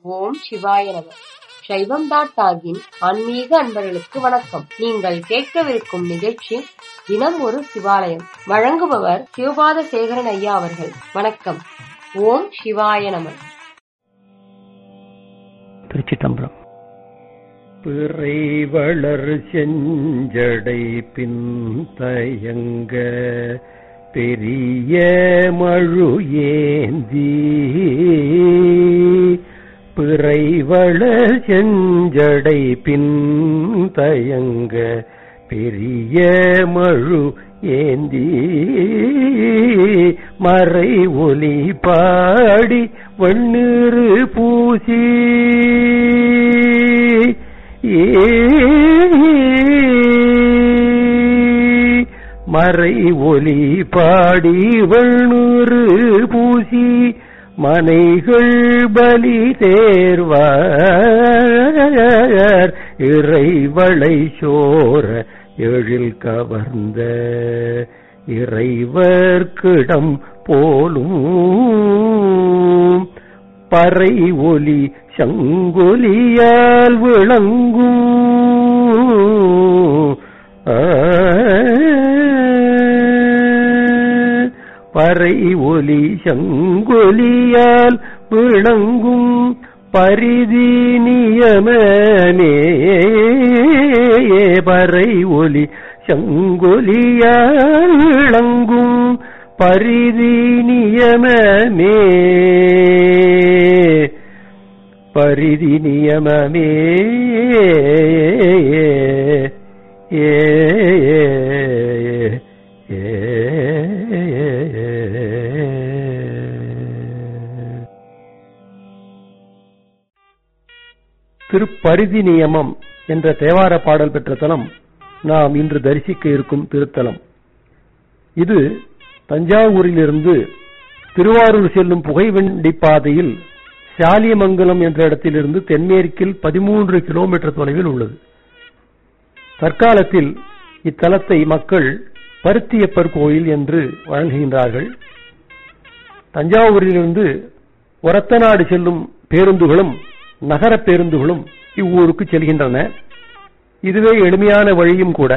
ஓம் சிவாய நம சைவம் டாட் டாகின் ஆன்மீக அன்பர்களுக்கு வணக்கம் நீங்கள் கேட்கவிருக்கும் நிகழ்ச்சி தினம் ஒரு சிவாலயம் வழங்குபவர் சிவபாத சேகரன் ஐயா அவர்கள் வணக்கம் ஓம் சிவாய நம திருச்சிட்டம்பரம் பிறை வளர் செஞ்சடை பின் தயங்க பெரிய மழு ஏந்தி பிறை வளர் செஞ்சடை பின் தயங்க பெரிய மழு ஏந்தி மறை ஒலி பாடி வண்ணீரு பூசி மறை ஒலி பாடி வண்ணூறு பூசி மனைகள் பலி தேர்வார் இறைவளை சோர எழில் கவர்ந்த இறைவர்க்கிடம் போலும் பறை ஒலி சங்கொலியால் விளங்கும் பறை ஒலி சங்கொலியால் விளங்கும் பரிதி நியமனே பறை ஒலி சங்கொலியால் விளங்கும் பரிதி நியமமே பரிதி நியமமே ஏ திருப்பரிதி நியமம் என்ற தேவார பாடல் பெற்ற தலம் நாம் இன்று தரிசிக்க இருக்கும் திருத்தலம் இது தஞ்சாவூரிலிருந்து திருவாரூர் செல்லும் புகைவண்டி பாதையில் சாலியமங்கலம் என்ற இடத்திலிருந்து தென்மேற்கில் பதிமூன்று கிலோமீட்டர் தொலைவில் உள்ளது தற்காலத்தில் இத்தலத்தை மக்கள் பருத்தியப்பர் கோயில் என்று வழங்குகின்றார்கள் தஞ்சாவூரிலிருந்து ஒரத்தநாடு செல்லும் பேருந்துகளும் நகர பேருந்துகளும் இவ்வூருக்கு செல்கின்றன இதுவே எளிமையான வழியும் கூட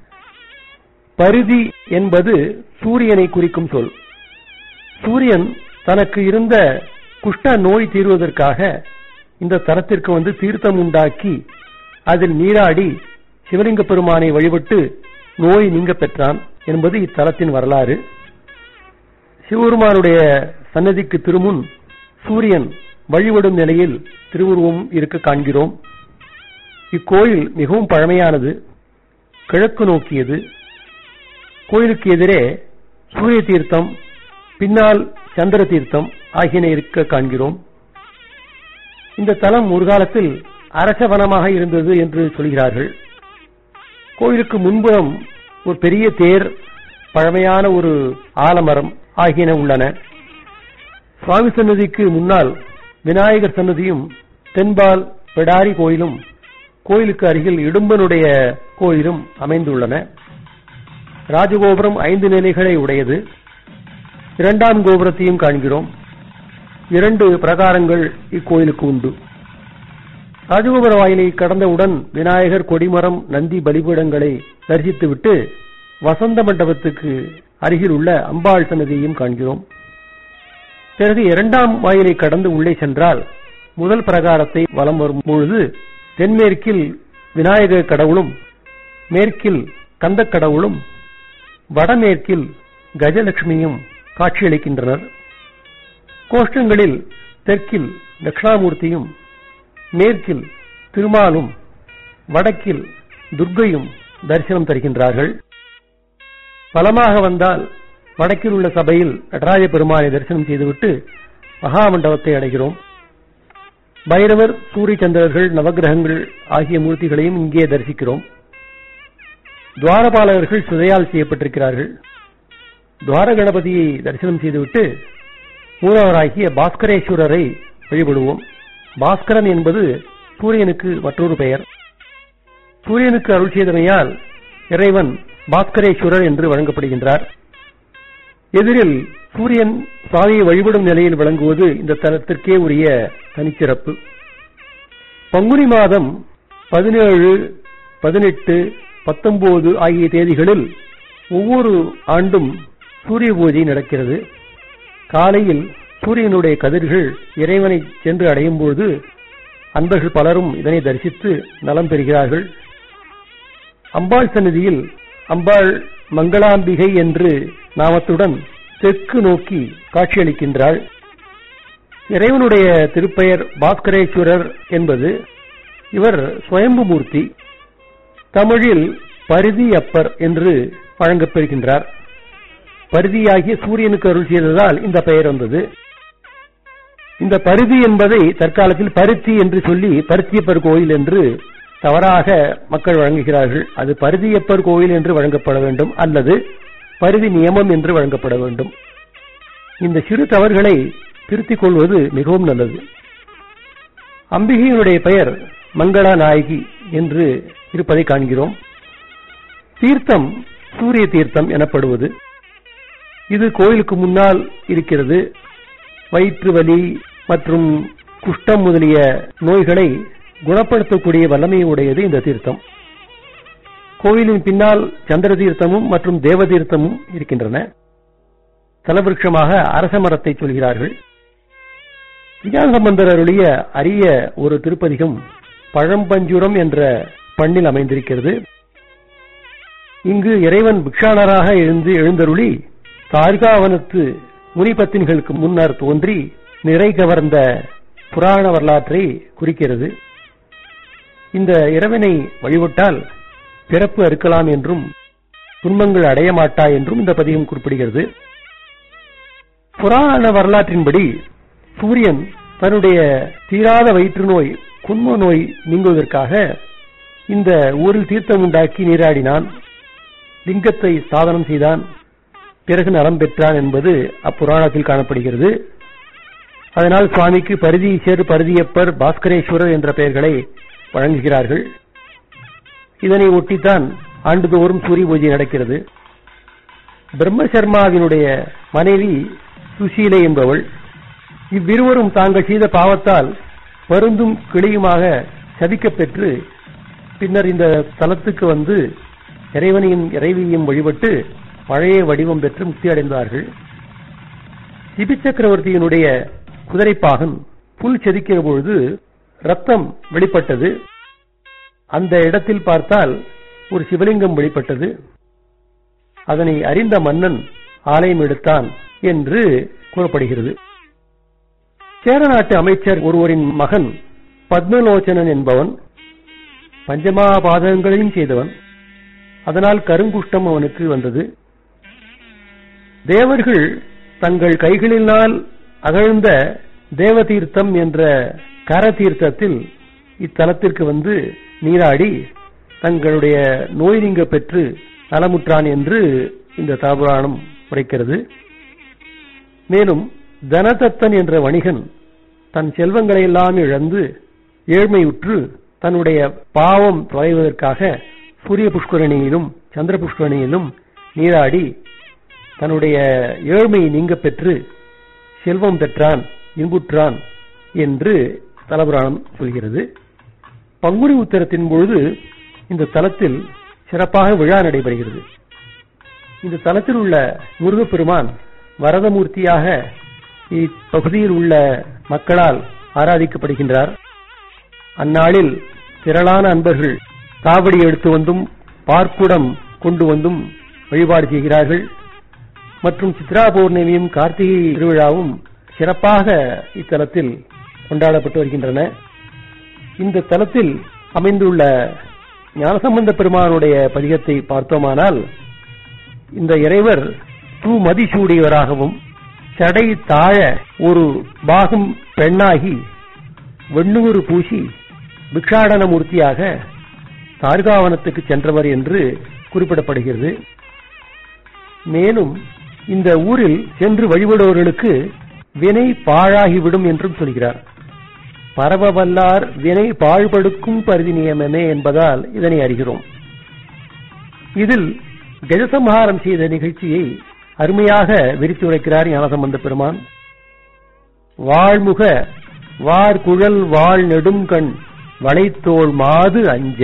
பரிதி என்பது சூரியனை குறிக்கும் சொல் சூரியன் தனக்கு இருந்த குஷ்ட நோய் தீர்வதற்காக இந்த தலத்திற்கு வந்து தீர்த்தம் உண்டாக்கி அதில் நீராடி சிவலிங்க பெருமானை வழிபட்டு நோய் நீங்க பெற்றான் என்பது இத்தலத்தின் வரலாறு சிவபெருமானுடைய சன்னதிக்கு திருமுன் சூரியன் வழிபடும் நிலையில் திருவுருவம் இருக்க காண்கிறோம் இக்கோயில் மிகவும் பழமையானது கிழக்கு நோக்கியது கோயிலுக்கு எதிரே சூரிய தீர்த்தம் பின்னால் சந்திர தீர்த்தம் ஆகியன இருக்க காண்கிறோம் இந்த தலம் ஒரு காலத்தில் அரசவனமாக இருந்தது என்று சொல்கிறார்கள் கோயிலுக்கு முன்புறம் ஒரு பெரிய தேர் பழமையான ஒரு ஆலமரம் ஆகியன உள்ளன சுவாமி சன்னதிக்கு முன்னால் விநாயகர் சன்னதியும் தென்பால் பெடாரி கோயிலும் கோயிலுக்கு அருகில் இடும்பனுடைய கோயிலும் அமைந்துள்ளன ராஜகோபுரம் ஐந்து நிலைகளை உடையது இரண்டாம் கோபுரத்தையும் காண்கிறோம் இரண்டு பிரகாரங்கள் இக்கோயிலுக்கு உண்டு ராஜகோபுர வாயிலை கடந்தவுடன் விநாயகர் கொடிமரம் நந்தி பலிபீடங்களை தரிசித்துவிட்டு வசந்த மண்டபத்துக்கு அருகில் உள்ள அம்பாள் சன்னதியையும் காண்கிறோம் பிறகு இரண்டாம் வாயிலை கடந்து உள்ளே சென்றால் முதல் பிரகாரத்தை வலம் வரும் பொழுது தென்மேற்கில் விநாயகர் கடவுளும் மேற்கில் கந்த கடவுளும் வடமேற்கில் கஜலட்சுமியும் காட்சியளிக்கின்றனர் கோஷ்டங்களில் தெற்கில் தட்சிணாமூர்த்தியும் மேற்கில் திருமாலும் வடக்கில் துர்க்கையும் தரிசனம் தருகின்றார்கள் பலமாக வந்தால் வடக்கில் உள்ள சபையில் நடராஜ பெருமானை தரிசனம் செய்துவிட்டு மகாமண்டபத்தை அடைகிறோம் பைரவர் சூரிய சந்திரர்கள் நவகிரகங்கள் ஆகிய மூர்த்திகளையும் இங்கே தரிசிக்கிறோம் துவாரபாலகர்கள் சிதையால் செய்யப்பட்டிருக்கிறார்கள் துவார கணபதியை தரிசனம் செய்துவிட்டு மூலவராகிய பாஸ்கரேஸ்வரரை வழிபடுவோம் பாஸ்கரன் என்பது சூரியனுக்கு மற்றொரு பெயர் சூரியனுக்கு அருள் செய்தமையால் இறைவன் பாஸ்கரேஸ்வரர் என்று வழங்கப்படுகின்றார் எதிரில் சூரியன் சுவாமியை வழிபடும் நிலையில் விளங்குவது இந்த தலத்திற்கே உரிய தனிச்சிறப்பு பங்குனி மாதம் பதினேழு பதினெட்டு பத்தொன்பது ஆகிய தேதிகளில் ஒவ்வொரு ஆண்டும் சூரிய பூஜை நடக்கிறது காலையில் சூரியனுடைய கதிர்கள் இறைவனை சென்று அடையும் பொழுது அன்பர்கள் பலரும் இதனை தரிசித்து நலம் பெறுகிறார்கள் அம்பாள் சந்நிதியில் அம்பாள் மங்களாம்பிகை என்று நாமத்துடன் தெற்கு நோக்கி காட்சியளிக்கின்றாள் இறைவனுடைய திருப்பெயர் பாஸ்கரேஸ்வரர் என்பது இவர் சுயம்பு மூர்த்தி தமிழில் பரிதி அப்பர் என்று வழங்கப்பெறுகின்றார் பரிதியாகிய சூரியனுக்கு அருள் செய்ததால் இந்த பெயர் வந்தது இந்த பரிதி என்பதை தற்காலத்தில் பருத்தி என்று சொல்லி பருத்தியப்பர் கோயில் என்று தவறாக மக்கள் வழங்குகிறார்கள் அது பருதியப்பர் கோயில் என்று வழங்கப்பட வேண்டும் அல்லது பருதி நியமம் என்று வழங்கப்பட வேண்டும் இந்த சிறு தவறுகளை திருத்திக் கொள்வது மிகவும் நல்லது அம்பிகையினுடைய பெயர் மங்களா நாயகி என்று இருப்பதை காண்கிறோம் தீர்த்தம் சூரிய தீர்த்தம் எனப்படுவது இது கோயிலுக்கு முன்னால் இருக்கிறது வயிற்று வலி மற்றும் குஷ்டம் முதலிய நோய்களை குணப்படுத்தக்கூடிய வல்லமையை உடையது இந்த தீர்த்தம் கோயிலின் பின்னால் சந்திர தீர்த்தமும் மற்றும் தேவ தீர்த்தமும் இருக்கின்றன தலவிருஷமாக அரச மரத்தை சொல்கிறார்கள் விஞ்ஞானசம்பந்தர் அருளிய அரிய ஒரு திருப்பதிகம் பழம்பஞ்சுரம் என்ற பண்ணில் அமைந்திருக்கிறது இங்கு இறைவன் பிக்ஷானராக எழுந்து எழுந்தருளி தார்காவனத்து முனிபத்தின்களுக்கு முன்னர் தோன்றி நிறை கவர்ந்த புராண வரலாற்றை குறிக்கிறது இந்த இறைவனை வழிபட்டால் பிறப்பு அறுக்கலாம் என்றும் துன்பங்கள் அடைய மாட்டா என்றும் இந்த பதிகம் குறிப்பிடுகிறது புராண வரலாற்றின்படி சூரியன் தன்னுடைய தீராத வயிற்று நோய் குன்ம நோய் நீங்குவதற்காக இந்த ஊரில் தீர்த்தம் உண்டாக்கி நீராடினான் லிங்கத்தை சாதனம் செய்தான் பிறகு நலம் பெற்றான் என்பது அப்புராணத்தில் காணப்படுகிறது அதனால் சுவாமிக்கு பரிதீசர் பரிதியப்பர் பாஸ்கரேஸ்வரர் என்ற பெயர்களை வழங்குகிறார்கள் இதனை ஒட்டித்தான் ஆண்டுதோறும் சூரிய பூஜை நடக்கிறது பிரம்மசர்மாவினுடைய மனைவி சுசீலை என்பவள் இவ்விருவரும் தாங்கள் செய்த பாவத்தால் பருந்தும் கிளியுமாக சபிக்கப் பெற்று பின்னர் இந்த தலத்துக்கு வந்து இறைவனையும் இறைவியையும் வழிபட்டு பழைய வடிவம் பெற்று முக்தி அடைந்தார்கள் சிபி சக்கரவர்த்தியினுடைய குதிரைப்பாகன் புல் செதுக்கிற பொழுது ரத்தம் வெளிப்பட்டது அந்த இடத்தில் பார்த்தால் ஒரு சிவலிங்கம் வெளிப்பட்டது அதனை அறிந்த மன்னன் ஆலயம் எடுத்தான் என்று கூறப்படுகிறது சேர நாட்டு அமைச்சர் ஒருவரின் மகன் பத்மலோச்சனன் என்பவன் பஞ்சமாபாதங்களையும் செய்தவன் அதனால் கருங்குஷ்டம் அவனுக்கு வந்தது தேவர்கள் தங்கள் கைகளினால் அகழ்ந்த தேவதீர்த்தம் என்ற கர தீர்த்தத்தில் இத்தலத்திற்கு வந்து நீராடி தங்களுடைய நோய் நீங்க பெற்று நலமுற்றான் என்று இந்த தலபுராணம் உரைக்கிறது மேலும் தனதத்தன் என்ற வணிகன் தன் செல்வங்களை எல்லாம் இழந்து ஏழ்மையுற்று தன்னுடைய பாவம் தொலைவதற்காக சூரிய புஷ்கரணியிலும் சந்திர புஷ்கரணியிலும் நீராடி தன்னுடைய ஏழ்மை நீங்க பெற்று செல்வம் பெற்றான் இன்புற்றான் என்று தலபுராணம் சொல்கிறது பங்குனி உத்தரத்தின் பொழுது இந்த தலத்தில் சிறப்பாக விழா நடைபெறுகிறது இந்த தலத்தில் உள்ள முருகப்பெருமான் வரதமூர்த்தியாக இப்பகுதியில் உள்ள மக்களால் ஆராதிக்கப்படுகின்றார் அந்நாளில் திரளான அன்பர்கள் காவடி எடுத்து வந்தும் பார்க்குடம் கொண்டு வந்தும் வழிபாடு செய்கிறார்கள் மற்றும் சித்ரா பௌர்ணமியும் கார்த்திகை திருவிழாவும் சிறப்பாக இத்தலத்தில் கொண்டாடப்பட்டு வருகின்றன இந்த தலத்தில் அமைந்துள்ள ஞானசம்பந்த பெருமானுடைய பதிகத்தை பார்த்தோமானால் இந்த இறைவர் தூ மதிசூடியவராகவும் சடை தாழ ஒரு பாகம் பெண்ணாகி வெண்ணூறு பூசி பிக்ஷாடன மூர்த்தியாக தார்காவனத்துக்கு சென்றவர் என்று குறிப்பிடப்படுகிறது மேலும் இந்த ஊரில் சென்று வழிபடுபவர்களுக்கு வினை பாழாகிவிடும் என்றும் சொல்கிறார் பரவவல்லார் வினை பாழ்படுக்கும் பரிதி நியமமே என்பதால் இதனை அறிகிறோம் இதில் கஜசம்ஹாரம் செய்த நிகழ்ச்சியை அருமையாக விரித்து உரைக்கிறார் ஞானசம்பந்த பெருமான் வாழ்முக வார் குழல் வாழ் நெடுங்கண் வளைத்தோள் மாது அஞ்ச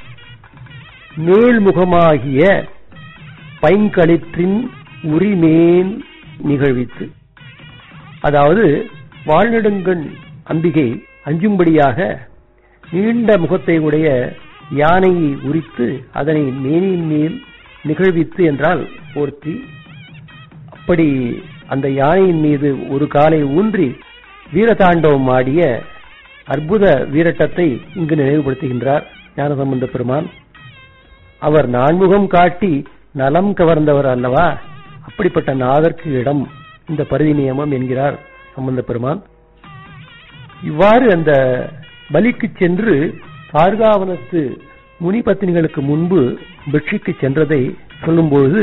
மேல்முகமாகிய பைங்களிற்றின் உரிமேன் நிகழ்வித்து அதாவது வாழ்நெடுங்கண் அம்பிகை அஞ்சும்படியாக நீண்ட முகத்தை உடைய யானையை உரித்து அதனை மேனியின் மேல் நிகழ்வித்து என்றால் போர்த்தி அப்படி அந்த யானையின் மீது ஒரு காலை ஊன்றி வீரதாண்டவம் ஆடிய அற்புத வீரட்டத்தை இங்கு நினைவுபடுத்துகின்றார் ஞானசம்பந்த பெருமான் அவர் நான்முகம் காட்டி நலம் கவர்ந்தவர் அல்லவா அப்படிப்பட்ட நாதற்கு இடம் இந்த பரிதி நியமம் என்கிறார் சம்பந்த பெருமான் இவ்வாறு அந்த பலிக்கு சென்று பார்காவனத்து முனி பத்தினிகளுக்கு முன்பு பிக்ஷிக்கு சென்றதை சொல்லும்பொழுது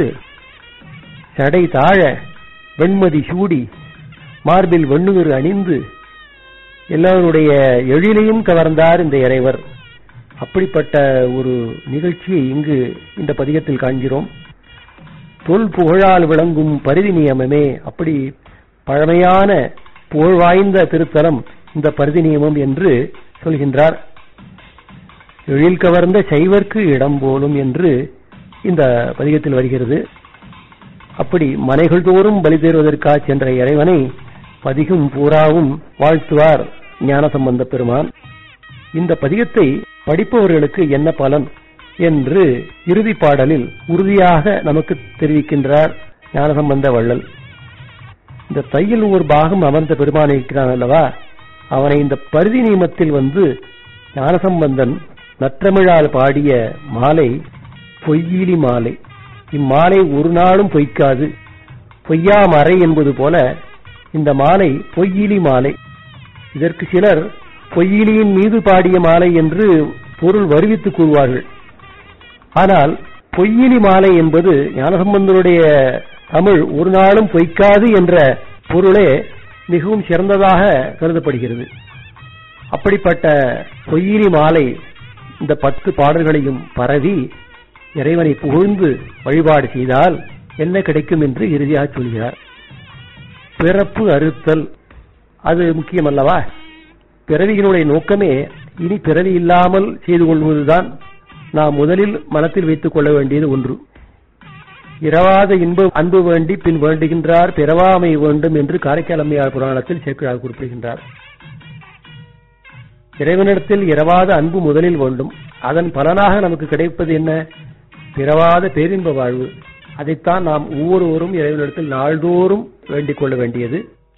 சடை தாழ வெண்மதி சூடி மார்பில் வெண்ணுகிறு அணிந்து எல்லாருடைய எழிலையும் கவர்ந்தார் இந்த இறைவர் அப்படிப்பட்ட ஒரு நிகழ்ச்சியை இங்கு இந்த பதிகத்தில் காண்கிறோம் தொல் புகழால் விளங்கும் பரிதி நியமமே அப்படி பழமையான புகழ் வாய்ந்த திருத்தலம் இந்த பரிதி நியமம் என்று சொல்கின்றார் எழில் கவர்ந்த சைவர்க்கு இடம் போலும் என்று இந்த பதிகத்தில் வருகிறது அப்படி மனைகள் தோறும் பலி தேர்வதற்காக சென்ற இறைவனை பதிகும் பூராவும் வாழ்த்துவார் ஞானசம்பந்த பெருமான் இந்த பதிகத்தை படிப்பவர்களுக்கு என்ன பலன் என்று இறுதி பாடலில் உறுதியாக நமக்கு தெரிவிக்கின்றார் ஞானசம்பந்த வள்ளல் இந்த தையில் ஒரு பாகம் அமர்ந்த பெருமான் இருக்கிறான் அல்லவா அவனை இந்த பருதி நியமத்தில் வந்து ஞானசம்பந்தன் நற்றமிழால் பாடிய மாலை பொய்யிலி மாலை இம்மாலை ஒரு நாளும் பொய்க்காது பொய்யா மறை என்பது போல இந்த மாலை பொய்யிலி மாலை இதற்கு சிலர் பொய்யிலியின் மீது பாடிய மாலை என்று பொருள் வருவித்துக் கூறுவார்கள் ஆனால் பொய்யிலி மாலை என்பது ஞானசம்பந்தனுடைய தமிழ் ஒரு நாளும் பொய்க்காது என்ற பொருளே மிகவும் சிறந்ததாக கருதப்படுகிறது அப்படிப்பட்ட பொய்யிலி மாலை இந்த பத்து பாடல்களையும் பரவி இறைவனை புகழ்ந்து வழிபாடு செய்தால் என்ன கிடைக்கும் என்று இறுதியாக சொல்கிறார் பிறப்பு அறுத்தல் அது முக்கியம் அல்லவா பிறவியினுடைய நோக்கமே இனி பிறவி இல்லாமல் செய்து கொள்வதுதான் நாம் முதலில் மனத்தில் வைத்துக் கொள்ள வேண்டியது ஒன்று இரவாத இன்ப அன்பு வேண்டி பின் வேண்டுகின்றார் பிறவாமை வேண்டும் என்று காரைக்கால் அம்மையார் புராணத்தில் சேர்க்கிறார் குறிப்பிடுகின்றார் இறைவனிடத்தில் இரவாத அன்பு முதலில் வேண்டும் அதன் பலனாக நமக்கு கிடைப்பது என்ன பிறவாத பேரின்ப வாழ்வு அதைத்தான் நாம் ஒவ்வொருவரும் இறைவனிடத்தில் நாள்தோறும் வேண்டிக் கொள்ள வேண்டியது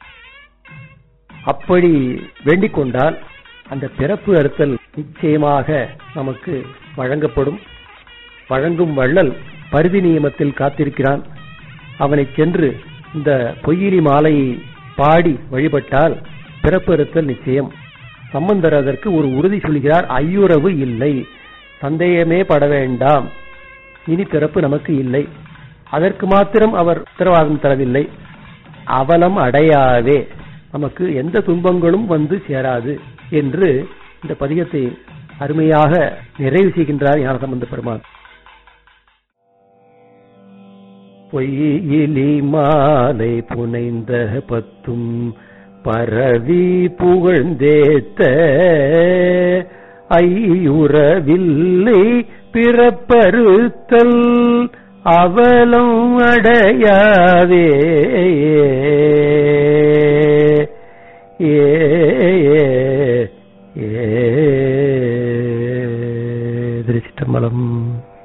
அப்படி வேண்டிக் கொண்டால் அந்த பிறப்பு அறுத்தல் நிச்சயமாக நமக்கு வழங்கப்படும் வழங்கும் வள்ளல் பருதி நியமத்தில் காத்திருக்கிறான் அவனை சென்று இந்த பொய்யிலி மாலையை பாடி வழிபட்டால் பிறப்பு அறுத்தல் நிச்சயம் சம்பந்தர் அதற்கு ஒரு உறுதி சொல்கிறார் ஐயுறவு இல்லை சந்தேகமே பட வேண்டாம் இனி பிறப்பு நமக்கு இல்லை அதற்கு மாத்திரம் அவர் உத்தரவாதம் தரவில்லை அவலம் அடையாவே நமக்கு எந்த துன்பங்களும் வந்து சேராது என்று இந்த பதிகத்தை அருமையாக நிறைவு செய்கின்றார் ஞானசம்பந்த பெருமான் பொய்யிலி மாலை புனைந்த பத்தும் பரவி புகழ்ந்தேத்த ஐயுறவில்லை பிறப்பறுத்தல் அவலம் அடையாவே ஏ ஏ திருச்சிட்டம்பலம்